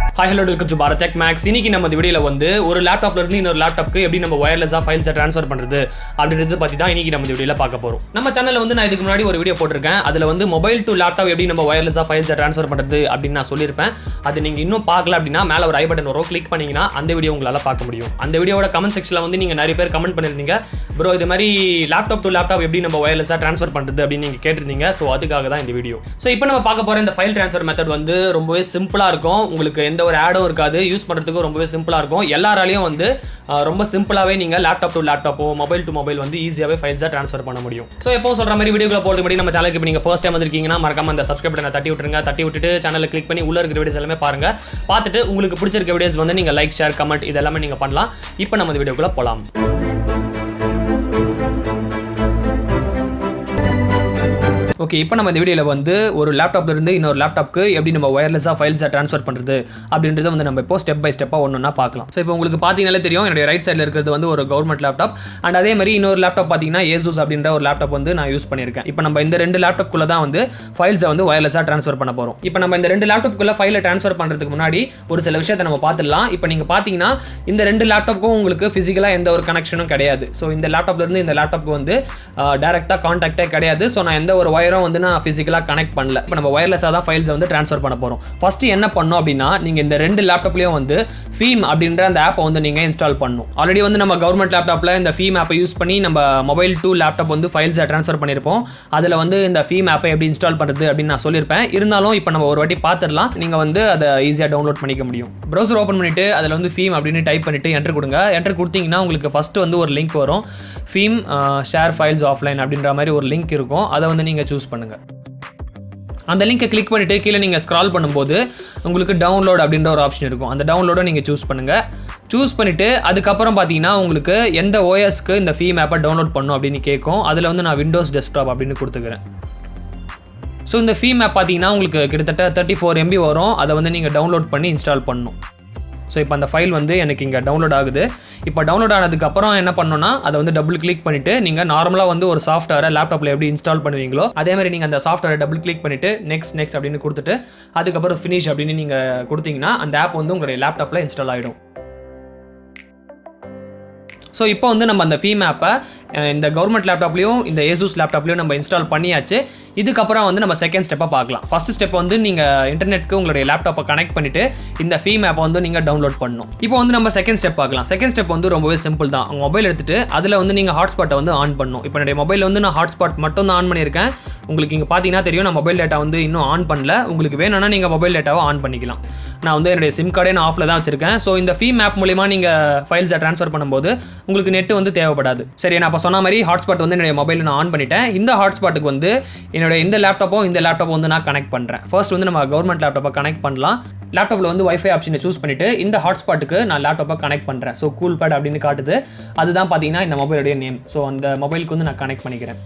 hi hello welcome to Bharat tech max இன்னைக்கு நம்ம இந்த வீடியோவில் வந்து ஒரு லேப்டாப்ல இருந்து இன்னொரு லேப்டாப்க்கு எப்படி நம்ம ஒயர்லெஸ்ஸாக ஃபைல்ஸை ட்ரான்ஸ்ஃபர் பண்ணுறது அப்படின்றது பற்றி தான் இன்னைக்கு நம்ம இந்த வீடியோவில் பார்க்க போகிறோம் நம்ம சேனலில் வந்து நான் இதுக்கு முன்னாடி ஒரு வீடியோ போட்டிருக்கேன் அதில் வந்து மொபைல் டு லேப்டாப் எப்படி நம்ம ஒயர்லெஸ்ஸாக ஃபைல்ஸை ட்ரான்ஸ்ஃபர் பண்ணுறது அப்படின்னு நான் சொல்லியிருப்பேன் அது நீங்கள் இன்னும் பார்க்கல அப்படின்னா மேலே ஒரு ஐ பட்டன் வரும் கிளிக் பண்ணீங்கன்னா அந்த வீடியோ உங்களால் பார்க்க முடியும் அந்த வீடியோட கமெண்ட் செக்ஷனில் வந்து நீங்கள் நிறைய பேர் கமெண்ட் பண்ணியிருந்தீங்க ப்ரோ இது மாதிரி லேப்டாப் டு லேப்டாப் எப்படி நம்ம ஒயர்லெஸ்ஸாக ட்ரான்ஸ்ஃபர் பண்ணுறது அப்படின்னு நீங்கள் கேட்டிருந்தீங்க ஸோ அதுக்காக தான் இந்த வீடியோ ஸோ இப்போ நம்ம பார்க்க போகிற இந்த ஃபைல் ட்ரான்ஸ்ஃபர் மெத்தட் வந்து ரொம்பவே சிம்பிளாக இருக்கும் உங்களுக்கு எந்த ஒரு ஆடும் இருக்காது யூஸ் பண்ணுறதுக்கும் ரொம்பவே சிம்பிளாக இருக்கும் எல்லாராலையும் வந்து அஹ், ரொம்ப சிம்பிளாகவே நீங்கள் லேப்டாப் டு லேப்டாப்போ மொபைல் டு மொபைல் வந்து ஈஸியாகவே ஃபைல்ஸாக ட்ரான்ஸ்ஃபர் பண்ண முடியும் ஸோ எப்போ சொல்கிற மாதிரி வீடியோக்குள்ள போகிறது முன்னாடி நம்ம சேனலுக்கு இப்போ நீங்கள் ஃபர்ஸ்ட் டைம் வந்திருக்கீங்கன்னா மறக்காம அந்த சப்ஸ்கிரைப் பண்ண தட்டி விட்டுருங்க தட்டி விட்டுட்டு சேனலை கிளிக் பண்ணி உள்ள இருக்கிற வீடியோஸ் எல்லாமே பாருங்க பார்த்துட்டு உங்களுக்கு பிடிச்சிருக்க வீடியோஸ் வந்து நீங்கள் லைக் ஷேர் கமெண்ட் இதெல்லாமே நீங்கள் பண்ணலாம் இப்போ நம்ம இந்த வீடியோக்குள்ள போகலாம் ஓகே இப்போ நம்ம இந்த வீடியோவில் வந்து ஒரு லேப்டாப்ல இருந்து இன்னொரு லேப்டாப்க்கு எப்படி நம்ம ஒயர்லெஸ்ஸாக ஃபைல்ஸை ட்ரான்ஸ்ஃபர் பண்ணுறது அப்படின்றத வந்து நம்ம இப்போ ஸ்டெப் பை ஸ்டெப்பாக ஒன்று ஒன்றா பார்க்கலாம் ஸோ இப்போ உங்களுக்கு பார்த்தீங்கனாலே தெரியும் என்னுடைய ரைட் சைடில் இருக்கிறது வந்து ஒரு கவர்மெண்ட் லேப்டாப் அண்ட் அதே மாதிரி இன்னொரு லேப்டாப் பார்த்தீங்கன்னா ஏசூஸ் அப்படின்ற ஒரு லேப்டாப் வந்து நான் யூஸ் பண்ணியிருக்கேன் இப்போ நம்ம இந்த ரெண்டு லேப்டாப்குள்ளே தான் வந்து ஃபைல்ஸை வந்து ஒயர்லெஸ்ஸாக ட்ரான்ஸ்ஃபர் பண்ண போகிறோம் இப்போ நம்ம இந்த ரெண்டு லேப்டாப்குள்ளே ஃபைலை ட்ரான்ஸ்ஃபர் பண்ணுறதுக்கு முன்னாடி ஒரு சில விஷயத்தை நம்ம பார்த்துடலாம் இப்போ நீங்கள் பார்த்தீங்கன்னா இந்த ரெண்டு லேப்டாப்புக்கும் உங்களுக்கு ஃபிசிக்கலாக எந்த ஒரு கனெக்ஷனும் கிடையாது ஸோ இந்த லேப்டாப்ல இருந்து இந்த லேப்டாப்க்கு வந்து டேரெக்டாக கான்டாக்டே கிடையாது ஸோ நான் எந்த ஒரு ஒயரும் வந்து நான் ஃபிசிக்கலாக கனெக்ட் பண்ணல இப்போ நம்ம ஒயர்லெஸ்ஸாக தான் ஃபைல்ஸை வந்து ட்ரான்ஸ்ஃபர் பண்ண போகிறோம் ஃபஸ்ட்டு என்ன பண்ணோம் அப்படின்னா நீங்கள் இந்த ரெண்டு லேப்டாப்லேயும் வந்து ஃபீம் அப்படின்ற அந்த ஆப்பை வந்து நீங்கள் இன்ஸ்டால் பண்ணணும் ஆல்ரெடி வந்து நம்ம கவர்மெண்ட் லேப்டாப்பில் இந்த ஃபீம் ஆப்பை யூஸ் பண்ணி நம்ம மொபைல் டு லேப்டாப் வந்து ஃபைல்ஸை ட்ரான்ஸ்ஃபர் பண்ணியிருப்போம் அதில் வந்து இந்த ஃபீம் ஆப்பை எப்படி இன்ஸ்டால் பண்ணுறது அப்படின்னு நான் சொல்லியிருப்பேன் இருந்தாலும் இப்போ நம்ம ஒரு வாட்டி பார்த்துடலாம் நீங்கள் வந்து அதை ஈஸியாக டவுன்லோட் பண்ணிக்க முடியும் ப்ரௌசர் ஓப்பன் பண்ணிவிட்டு அதில் வந்து ஃபீம் அப்படின்னு டைப் பண்ணிவிட்டு என்ட்ரு கொடுங்க என்ட்ரு கொடுத்தீங்கன்னா உங்களுக்கு ஃபஸ்ட்டு வந்து ஒரு லிங்க் வரும் ஃபீம் ஷேர் ஃபைல்ஸ் ஆஃப்லைன் அப்படின்ற மாதிரி ஒரு லிங்க் இருக்கும் அதை வந்து நீங்கள் சூஸ் பண்ணுங்கள் அந்த லிங்கை கிளிக் பண்ணிவிட்டு கீழே நீங்கள் ஸ்க்ரால் பண்ணும்போது உங்களுக்கு டவுன்லோட் அப்படின்ற ஒரு ஆப்ஷன் இருக்கும் அந்த டவுன்லோடை நீங்கள் சூஸ் பண்ணுங்கள் சூஸ் பண்ணிவிட்டு அதுக்கப்புறம் பார்த்தீங்கன்னா உங்களுக்கு எந்த ஓஎஸ்க்கு இந்த ஃபீம் ஆப்பை டவுன்லோட் பண்ணும் அப்படின்னு கேட்கும் அதில் வந்து நான் விண்டோஸ் டெஸ்க்டாப் அப்படின்னு கொடுத்துக்கிறேன் ஸோ இந்த ஃபீம் ஆப் பார்த்தீங்கன்னா உங்களுக்கு கிட்டத்தட்ட தேர்ட்டி ஃபோர் எம்பி வரும் அதை வந்து நீங்கள் டவுன்லோட் பண்ணி இன்ஸ்டால் பண்ணணும் ஸோ இப்போ அந்த ஃபைல் வந்து எனக்கு இங்கே டவுன்லோட் ஆகுது இப்போ டவுன்லோட் ஆனதுக்கப்புறம் என்ன பண்ணணும்னா அதை வந்து டபுள் கிளிக் பண்ணிவிட்டு நீங்கள் நார்மலாக வந்து ஒரு சாஃப்ட்வேரை லேப்டாப்பில் எப்படி இன்ஸ்டால் பண்ணுவீங்களோ அதே மாதிரி நீங்கள் அந்த சாஃப்ட்வேரை டபுள் கிளிக் பண்ணிவிட்டு நெக்ஸ்ட் நெக்ஸ்ட் அப்படின்னு கொடுத்துட்டு அதுக்கப்புறம் ஃபினிஷ் அப்படின்னு நீங்கள் கொடுத்தீங்கன்னா அந்த ஆப் வந்து உங்களுடைய லேப்டாப்பில் இன்ஸ்டால் ஆகிடும் ஸோ இப்போ வந்து நம்ம அந்த ஃபீம் ஆப்பை இந்த கவர்மெண்ட் லேப்டாப்லையும் இந்த ஏசூஸ் லேப்டாப்லையும் நம்ம இன்ஸ்டால் பண்ணியாச்சு இதுக்கப்புறம் வந்து நம்ம செகண்ட் ஸ்டெப்பை பார்க்கலாம் ஃபர்ஸ்ட் ஸ்டெப் வந்து நீங்கள் இன்டர்நெட்க்கு உங்களுடைய லேப்டாப்பை கனெக்ட் பண்ணிவிட்டு இந்த ஃபீம் ஆப்பை வந்து நீங்கள் டவுன்லோட் பண்ணணும் இப்போ வந்து நம்ம செகண்ட் ஸ்டெப் பார்க்கலாம் செகண்ட் ஸ்டெப் வந்து ரொம்பவே சிம்பிள் தான் உங்கள் மொபைல் எடுத்துட்டு அதில் வந்து நீங்கள் ஹாட்ஸ்பாட்டை வந்து ஆன் பண்ணணும் இப்போ என்னுடைய மொபைலில் வந்து நான் ஹாட்ஸ்பாட் மட்டும் தான் ஆன் பண்ணியிருக்கேன் உங்களுக்கு இங்கே பார்த்தீங்கன்னா தெரியும் நான் மொபைல் டேட்டா வந்து இன்னும் ஆன் பண்ணல உங்களுக்கு வேணும்னா நீங்கள் மொபைல் டேட்டாவை ஆன் பண்ணிக்கலாம் நான் வந்து என்னுடைய சிம் கார்டே நான் ஆஃபில் தான் வச்சிருக்கேன் ஸோ இந்த ஃபீம் ஆப் மூலிமா நீங்கள் ஃபைல்ஸை ட்ரான்ஸ்ஃபர் பண்ணும்போது உங்களுக்கு நெட் வந்து தேவைப்படாது சரி நான் அப்போ சொன்ன மாதிரி ஹாட்ஸ்பாட் வந்து என்னுடைய மொபைலில் நான் ஆன் பண்ணிட்டேன் இந்த ஹாட்ஸ்பாட்டுக்கு வந்து என்னுடைய இந்த லேப்டாப்போ இந்த லேப்டாப் வந்து நான் கனெக்ட் பண்ணுறேன் ஃபர்ஸ்ட் வந்து நம்ம கவர்மெண்ட் லேப்டாப்பை கனெக்ட் பண்ணலாம் லேப்டாப்பில் வந்து வைஃபை ஆப்ஷனை சூஸ் பண்ணிவிட்டு இந்த ஹாட்ஸ்பாட்டுக்கு நான் லேப்டாப்பை கனெக்ட் பண்ணுறேன் ஸோ கூல் பேட் அப்படின்னு காட்டுது அதுதான் பார்த்தீங்கன்னா இந்த மொபைலுடைய நேம் ஸோ அந்த மொபைலுக்கு வந்து நான் கனெக்ட் பண்ணிக்கிறேன்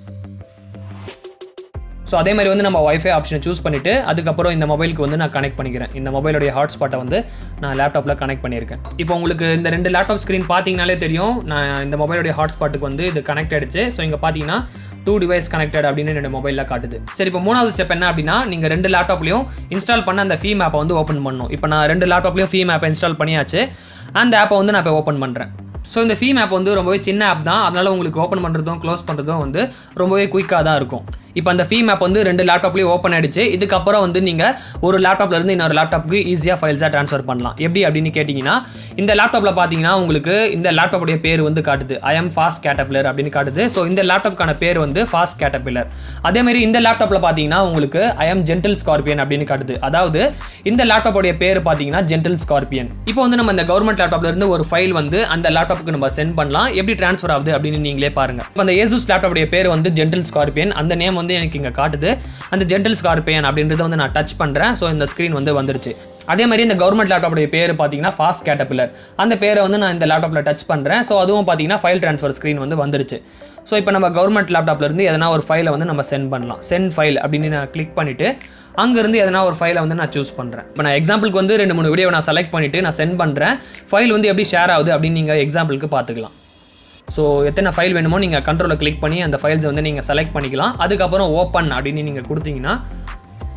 ஸோ அதே மாதிரி வந்து நம்ம வைஃபை ஆப்ஷனை சூஸ் பண்ணிவிட்டு அதுக்கப்புறம் இந்த மொபைலுக்கு வந்து நான் கனெக்ட் பண்ணிக்கிறேன் இந்த மொபைலுடைய ஹாட்ஸ்பாட்டை வந்து நான் லேப்டாப்பில் கனெக்ட் பண்ணியிருக்கேன் இப்போ உங்களுக்கு இந்த ரெண்டு லேப்டாப் ஸ்க்ரீன் பார்த்தீங்கனாலே தெரியும் நான் இந்த மொபைலுடைய ஹாட்ஸ்பாட்டுக்கு வந்து இது கனெக்ட் ஆயிடுச்சு ஸோ இங்கே பார்த்தீங்கன்னா டூ டிவைஸ் கனெக்டட் அப்படின்னு என்னோட மொபைலில் காட்டுது சரி இப்போ மூணாவது ஸ்டெப் என்ன அப்படின்னா நீங்கள் ரெண்டு லேப்டாப்லையும் இன்ஸ்டால் பண்ண அந்த ஃபீம் ஆப்பை வந்து ஓப்பன் பண்ணணும் இப்போ நான் ரெண்டு லேப்டாப்லையும் ஃபீம் ஆப்பை இன்ஸ்டால் பண்ணியாச்சு அந்த ஆப்பை வந்து நான் இப்போ ஓப்பன் பண்ணுறேன் ஸோ இந்த ஃபீம் ஆப் வந்து ரொம்பவே சின்ன ஆப் தான் அதனால் உங்களுக்கு ஓப்பன் பண்ணுறதும் க்ளோஸ் பண்ணுறதும் வந்து ரொம்பவே குயிக்காக தான் இருக்கும் இப்போ அந்த ஃபீம் ஆப் வந்து ரெண்டு லேப்டாப்லேயும் ஓப்பன் ஆயிடுச்சு இதுக்கப்புறம் வந்து நீங்கள் ஒரு லேப்டாப்ல இருந்து இன்னொரு லேப்டாப்புக்கு ஈஸியாக ஃபைல்ஸாக ட்ரான்ஸ்ஃபர் பண்ணலாம் எப்படி அப்படின்னு கேட்டிங்கன்னா இந்த லேப்டாப்பில் பார்த்தீங்கன்னா உங்களுக்கு இந்த லேப்டாப்புடைய பேர் வந்து காட்டுது ஐ எம் ஃபாஸ்ட் கேட்டபிளர் அப்படின்னு காட்டுது ஸோ இந்த லேப்டாப்க்கான பேர் வந்து ஃபாஸ்ட் கேட்டபிளர் அதேமாதிரி இந்த லேப்டாப்பில் பார்த்தீங்கன்னா உங்களுக்கு ஐ எம் ஜென்டில் ஸ்கார்பியன் அப்படின்னு காட்டுது அதாவது இந்த லேப்டாப்புடைய பேர் பார்த்தீங்கன்னா ஜென்டில் ஸ்கார்பியன் இப்போ வந்து நம்ம இந்த கவர்மெண்ட் லேப்டாப்ல இருந்து ஒரு ஃபைல் வந்து அந்த லேப்டாப்புக்கு நம்ம சென்ட் பண்ணலாம் எப்படி ட்ரான்ஸ்ஃபர் ஆகுது அப்படின்னு நீங்களே பாருங்க இப்போ அந்த ஏசூஸ் லேப்டாப்புடைய பேர் வந்து ஜென்டில் ஸ்கார்பியன் அந்த நேம் வந்து எனக்கு இங்கே காட்டுது அந்த ஜென்டில் ஸ்கார்பியன் அப்படின்றத வந்து நான் டச் பண்ணுறேன் ஸோ இந்த ஸ்க்ரீன் வந்து வந்துருச்சு அதே மாதிரி இந்த கவர்மெண்ட் லேப்டாப்புடைய பேர் பார்த்தீங்கன்னா ஃபாஸ்ட் கேட்டபிளர் அந்த பேரை வந்து நான் இந்த லேப்டாப்பில் டச் பண்ணுறேன் ஸோ அதுவும் பார்த்தீங்கன்னா ஃபைல் ட்ரான்ஸ்ஃபர் ஸ்க்ரீன் வந்து வந்துருச்சு ஸோ இப்போ நம்ம கவர்மெண்ட் லேப்டாப்ல இருந்து எதனா ஒரு ஃபைலை வந்து நம்ம சென்ட் பண்ணலாம் சென்ட் ஃபைல் அப்படின்னு நான் கிளிக் பண்ணிவிட்டு அங்கேருந்து எதனா ஒரு ஃபைலை வந்து நான் சூஸ் பண்ணுறேன் இப்போ நான் எக்ஸாம்பிளுக்கு வந்து ரெண்டு மூணு வீடியோ நான் செலக்ட் பண்ணிவிட்டு நான் சென்ட் பண்ணுறேன் ஃபைல் வந்து எப்படி ஷேர் ஆகுது அப்படின்னு நீங்கள் எக்ஸாம்பிளுக்கு பார்த்துக்கலாம் ஸோ எத்தனை ஃபைல் வேணுமோ நீங்கள் கண்ட்ரோலில் கிளிக் பண்ணி அந்த ஃபைல்ஸை வந்து நீங்கள் செலக்ட் பண்ணிக்கலாம் அதுக்கப்புறம் ஓப்பன் அப்படின்னு நீங்கள் கொடுத்தீங்கன்னா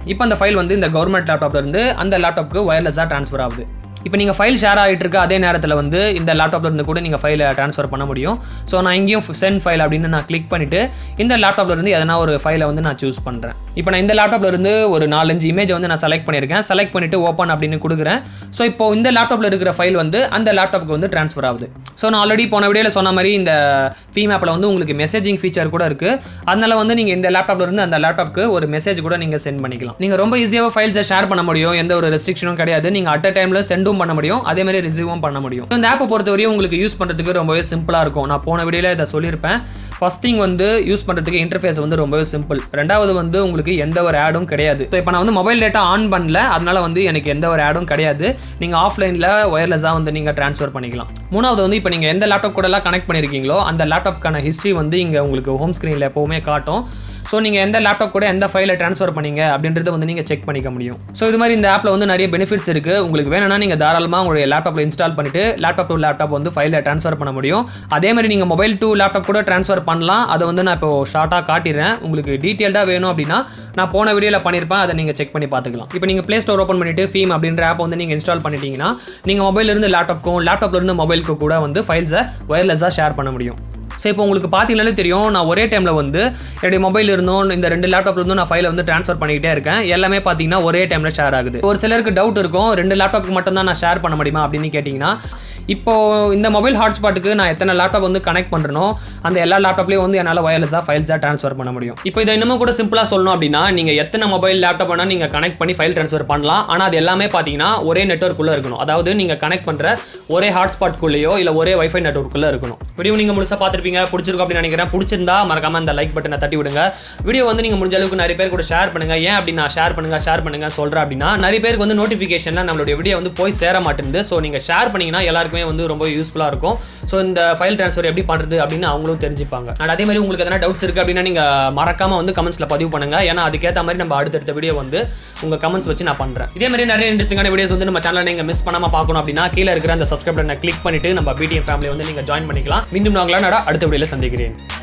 இப்போ அந்த ஃபைல் வந்து இந்த கவர்மெண்ட் லேப்டாப்ல இருந்து அந்த லேப்டாப்க்கு ஒயர்லெஸ்ஸாக ட்ரான்ஸ்ஃபர் ஆகுது இப்போ நீங்கள் ஃபைல் ஷேர் ஆகிட்டு இருக்க அதே நேரத்தில் வந்து இந்த லேப்டாப்ல இருந்து கூட நீங்கள் ஃபைலை ட்ரான்ஸ்ஃபர் பண்ண முடியும் ஸோ நான் இங்கேயும் சென்ட் ஃபைல் அப்படின்னு நான் கிளிக் பண்ணிவிட்டு இந்த லேப்டாப்ல இருந்து எதனா ஒரு ஃபைலை வந்து நான் சூஸ் பண்ணுறேன் இப்போ நான் இந்த லேப்டாப்ல இருந்து ஒரு நாலஞ்சு இமேஜ் வந்து நான் செலக்ட் பண்ணியிருக்கேன் செலக்ட் பண்ணிவிட்டு ஓப்பன் அப்படின்னு கொடுக்குறேன் ஸோ இப்போ இந்த லேப்டாப்ல இருக்கிற ஃபைல் வந்து அந்த லேப்டாப்க்கு வந்து ட்ரான்ஸ்ஃபர் ஆகுது ஸோ நான் ஆல்ரெடி போன வீடியோவில் சொன்ன மாதிரி இந்த ஃபீம் ஆப்பில் வந்து உங்களுக்கு மெசேஜிங் ஃபீச்சர் கூட இருக்குது அதனால வந்து நீங்கள் இந்த லேப்டாப்ல இருந்து அந்த லேப்டாப்க்கு ஒரு மெசேஜ் கூட நீங்கள் சென்ட் பண்ணிக்கலாம் நீங்கள் ரொம்ப ஈஸியாக ஃபைல்ஸை ஷேர் பண்ண முடியும் எந்த ஒரு ரெஸ்ட்ரிக்ஷனும் கிடையாது நீங்கள் அட் அ டைமில் சென்டும் பண்ண முடியும் அதே மாதிரி ரிசீவும் பண்ண முடியும் இந்த ஆப்பை பொறுத்தவரையும் உங்களுக்கு யூஸ் பண்ணுறதுக்கு ரொம்பவே சிம்பிளாக இருக்கும் நான் போன வீடியோவில் இதை சொல்லியிருப்பேன் ஃபஸ்ட் திங் வந்து யூஸ் பண்ணுறதுக்கு இன்டர்ஃபேஸ் வந்து ரொம்பவே சிம்பிள் ரெண்டாவது வந்து உங்களுக்கு எந்த ஒரு ஆடும் கிடையாது ஸோ இப்போ நான் வந்து மொபைல் டேட்டா ஆன் பண்ணல அதனால வந்து எனக்கு எந்த ஒரு ஆடும் கிடையாது நீங்கள் ஆஃப்லைனில் ஒயர்லெஸ்ஸாக வந்து நீங்கள் ட்ரான்ஸ்ஃபர் பண்ணிக்கலாம் மூணாவது வந்து இப்போ நீங்கள் எந்த லேப்டாப் கூடலாம் கனெக்ட் பண்ணியிருக்கீங்களோ அந்த லேப்டாப்க்கான ஹிஸ்ட்ரி வந்து இங்கே உங்களுக்கு ஹோம் ஸ்க்ரீனில் எப்போவுமே காட்டும் ஸோ நீங்கள் எந்த லேப்டாப் கூட எந்த ஃபைலை ட்ரான்ஸ்ஃபர் பண்ணீங்க அப்படின்றத வந்து நீங்கள் செக் பண்ணிக்க முடியும் ஸோ இது மாதிரி இந்த ஆப்பில் வந்து நிறைய பெனிஃபிட்ஸ் இருக்குது உங்களுக்கு வேணும்னா நீங்கள் தாராளமாக உங்களுடைய லேப்டாப்பில் இன்ஸ்டால் பண்ணிட்டு லேப்டாப் டு லேப்டாப் வந்து ஃபைலை ட்ரான்ஸ்ஃபர் பண்ண முடியும் அதே மாதிரி நீங்கள் மொபைல் டு லேப்டாப் கூட ட்ரான்ஸ்ஃபர் பண்ணலாம் அதை வந்து நான் இப்போ ஷார்ட்டாக காட்டிடுறேன் உங்களுக்கு டீட்டெயில்டாக வேணும் அப்படின்னா நான் போன வீடியோவில் பண்ணியிருப்பேன் அதை நீங்கள் செக் பண்ணி பார்த்துக்கலாம் இப்போ நீங்கள் ப்ளே ஸ்டோர் ஓப்பன் பண்ணிட்டு ஃபீம் அப்படின்ற ஆப் வந்து நீங்கள் இன்ஸ்டால் பண்ணிட்டீங்கன்னா நீங்கள் மொபைல் இருந்து லேப்டாப்க்கும் லேப்டாப்ல இருந்து மொபைலுக்கு கூட வந்து ஃபைல்ஸை ஒயர்லெஸ்ஸாக ஷேர் பண்ண முடியும் ஸோ இப்போ உங்களுக்கு பார்த்தீங்கனாலே தெரியும் நான் ஒரே டைமில் வந்து என்னுடைய மொபைல் இருந்தும் இந்த ரெண்டு லேப்டாப்ல இருந்தும் நான் ஃபைலை வந்து ட்ரான்ஸ்ஃபர் பண்ணிக்கிட்டே இருக்கேன் எல்லாமே பார்த்தீங்கன்னா ஒரே டைமில் ஷேர் ஆகுது ஒரு சிலருக்கு டவுட் இருக்கும் ரெண்டு லேப்டாப்க்கு மட்டும் தான் நான் ஷேர் பண்ண முடியுமா அப்படின்னு கேட்டிங்கன்னா இப்போ இந்த மொபைல் ஹாட்ஸ்பாட்டுக்கு நான் எத்தனை லேப்டாப் வந்து கனெக்ட் பண்ணுறனோ அந்த எல்லா லேப்டாப்லேயும் வந்து என்னால் வயர்லெஸ்ஸாக ஃபைல்ஸாக ட்ரான்ஸ்ஃபர் பண்ண முடியும் இப்போ இதை இன்னமும் கூட சிம்பிளாக சொல்லணும் அப்படின்னா நீங்கள் எத்தனை மொபைல் லேப்டாப் வேணால் நீங்கள் கனெக்ட் பண்ணி ஃபைல் ட்ரான்ஸ்ஃபர் பண்ணலாம் ஆனால் அது எல்லாமே பார்த்தீங்கன்னா ஒரே நெட்ஒர்க்குள்ளே இருக்கணும் அதாவது நீங்கள் கனெக்ட் பண்ணுற ஒரே ஹாட்ஸ்பாட்குள்ளேயோ இல்லை ஒரே வைஃபை நெட்ஒர்க்குள்ளே இருக்கணும் வீடியோ நீங்கள் முழுசாக பார்த்துருப்பீங்க பிடிச்சிருக்கும் அப்படின்னு நினைக்கிறேன் பிடிச்சிருந்தா மறக்காம அந்த லைக் பட்டனை தட்டி விடுங்க வீடியோ வந்து நீங்கள் முடிஞ்ச அளவுக்கு நிறைய பேர் கூட ஷேர் பண்ணுங்க ஏன் அப்படின்னா ஷேர் பண்ணுங்க ஷேர் பண்ணுங்க சொல்கிறேன் அப்படின்னா நிறைய பேருக்கு வந்து நோட்டிஃபிகேஷனில் நம்மளுடைய வீடியோ வந்து போய் சேர மாட்டேங்குது ஸோ நீங்கள் ஷேர் பண்ணீங்கன்னா எல்லாருக்குமே வந்து ரொம்ப யூஸ்ஃபுல்லாக இருக்கும் ஸோ இந்த ஃபைல் ட்ரான்ஸ்ஃபர் எப்படி பண்ணுறது அப்படின்னு அவங்களும் தெரிஞ்சுப்பாங்க அண்ட் அதே மாதிரி உங்களுக்கு எதனா டவுட்ஸ் இருக்குது அப்படின்னா நீங்கள் மறக்காம வந்து கமெண்ட்ஸில் பதிவு பண்ணுங்க ஏன்னா அதுக்கேற்ற மாதிரி நம்ம அடுத்தடுத்த வீடியோ வந்து உங்கள் கமெண்ட்ஸ் வச்சு நான் பண்ணுறேன் இதே மாதிரி நிறைய இன்ட்ரெஸ்டிங்கான வீடியோஸ் வந்து நம்ம சேனலில் நீங்கள் மிஸ் பண்ணாமல் பார்க்கணும் அப்படின்னா கீழே இருக்கிற அந்த சப்ஸ்கிரைப் பட்டனை கிளிக் பண்ணிட்டு நம்ம பிடிஎம் ஃபேமிலி வந்து நீங்கள் ஜாயின் பண்ணிக்கலாம் மீண்டும் நாங்களா அடுத்த வீடியோவில் சந்திக்கிறேன்